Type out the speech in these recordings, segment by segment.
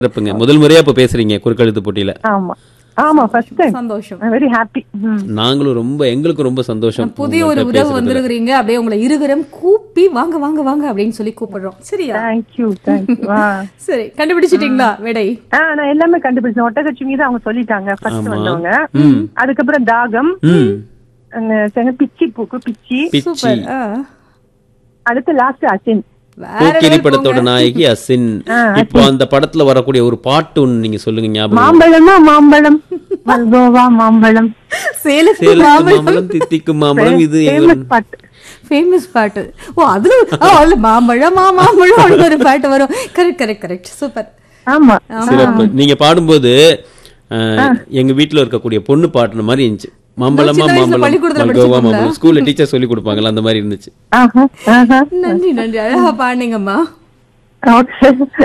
சிறப்புங்க முதல் முறையா இப்ப பேசுறீங்க குறுக்கெழுத்து போட்டியில ஆமா ஆமா ஃபர்ஸ்ட் டைம் சந்தோஷம் வெரி ஹாப்பி நாங்களும் ரொம்ப எங்களுக்கு ரொம்ப சந்தோஷம் புதிய ஒரு உங்கள்ட்ட உறவு பேசுறதுல. வந்திருக்கிறீங்க அப்படியே உங்களை இருகரம் கூப்பி வாங்க வாங்க வாங்க அப்படின்னு சொல்லி கூப்பிடுறோம் சரியா தேங்க்யூ தேங்க்யூ சரி கண்டுபிடிச்சிட்டீங்களா விடை ஆ நான் எல்லாமே கண்டுபிடிச்சேன் ஒட்டகச்சிமி தான் அவங்க சொல்லிட்டாங்க ஃபர்ஸ்ட் ஆமா. வந்தவங்க ம். அதுக்கப்புறம் தாகம் ம் அந்த செங்க பிச்சி பூக்கு பிச்சி பிச்சி சூப்பர் ஆ. அடுத்து லாஸ்ட் அசின் வேற போக்கிரி level படத்தோட போங்க. நாயகி அசின் இப்போ அந்த படத்துல வரக்கூடிய ஒரு பாட்டு ஒண்ணு நீங்க சொல்லுங்க ஞாபகம் மாம்பழமா மாம்பழம் மல்கோவா மாம்பழம் சேலத்து சேலத்து மாம்பழம் மாம்பழம் தித்திக்கும் மாம்பழம் இது எங்க ஃபேமஸ் பாட்டு ஃபேமஸ் பாட்டு ஓ அதுல ஓ, அதுல மாம்பழம் மா மாம்பழம் அப்படின்னு ஒரு பாட்டு வரும் கரெக்ட் கரெக்ட் கரெக்ட் சூப்பர் ஆமா சிறப்பு நீங்க பாடும்போது அஹ், எங்க வீட்ல இருக்கக்கூடிய பொண்ணு பாட்டுன மாதிரி இருந்துச்சு மாம்பழமா சின்ன வயசுல மாம்பழம் பள்ளிக்கூடத்துல மல்கோவா படிச்சிருக்கீங்களா? மாம்பழம் ஸ்கூல்ல டீச்சர் சொல்லி கொடுப்பாங்கல்ல அந்த மாதிரி இருந்துச்சு ஆஹா ஆஹா நன்றி நன்றி அழகா பாடுனீங்கம்மா ஓகே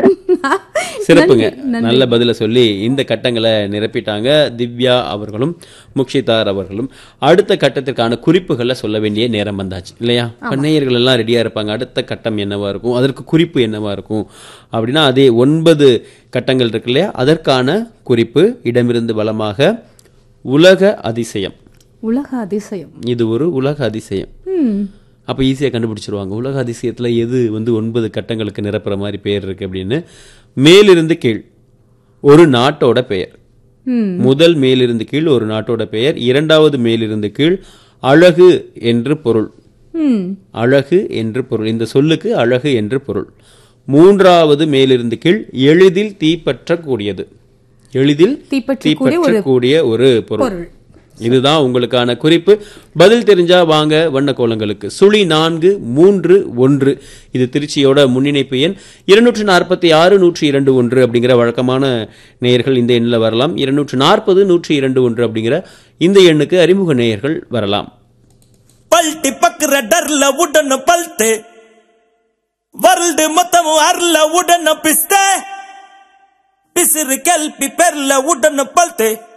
சிறப்புங்க நல்ல பதில சொல்லி இந்த கட்டங்களை நிரப்பிட்டாங்க திவ்யா அவர்களும் முக்ஷிதார் அவர்களும் அடுத்த கட்டத்திற்கான குறிப்புகளை சொல்ல வேண்டிய நேரம் வந்தாச்சு இல்லையா நேயர்கள் எல்லாம் ரெடியா இருப்பாங்க அடுத்த கட்டம் என்னவா இருக்கும் அதற்கு குறிப்பு என்னவா இருக்கும் அப்படின்னா அதே ஒன்பது கட்டங்கள் இருக்கு இல்லையா அதற்கான குறிப்பு இடமிருந்து வளமாக உலக அதிசயம் உலக அதிசயம் இது ஒரு உலக அதிசயம் ம் அப்போ ஈஸியாக கண்டுபிடிச்சிருவாங்க உலக அதிசயத்தில் எது வந்து ஒன்பது கட்டங்களுக்கு நிரப்புற மாதிரி பெயர் இருக்கு அப்படின்னு மேலிருந்து கீழ் ஒரு நாட்டோட பெயர் ம் முதல் மேலிருந்து கீழ் ஒரு நாட்டோட பெயர் இரண்டாவது மேலிருந்து கீழ் அழகு என்று பொருள் ம் அழகு என்று பொருள் இந்த சொல்லுக்கு அழகு என்று பொருள் மூன்றாவது மேலிருந்து கீழ் எளிதில் தீப்பற்றக்கூடியது எளிதில் தீப்பற்றக்கூடிய ஒரு தீப்பற்றக்கூடிய ஒரு பொருள் பொருள் இதுதான் உங்களுக்கான குறிப்பு பதில் தெரிஞ்சா வாங்க வண்ண கோலங்களுக்கு சுழி நான்கு மூன்று ஒன்று இது திருச்சியோட முன்னிணைப்பு எண் இருநூற்று நாற்பத்தி ஆறு நூற்றி இரண்டு ஒன்று அப்படிங்கிற வழக்கமான நேயர்கள் இந்த எண்ணில் வரலாம் இருநூற்று நாற்பது நூற்றி இரண்டு ஒன்று அப்படிங்கிற இந்த எண்ணுக்கு அறிமுக நேயர்கள் வரலாம் பல்ட்டி பக்குற டர்ல உடன பல்ட்டு வருல்டு மொத்தமும் அர்ல உடன பிஸ்த பிசிறு கல்பி பெர்ல உடன பல்ட்டு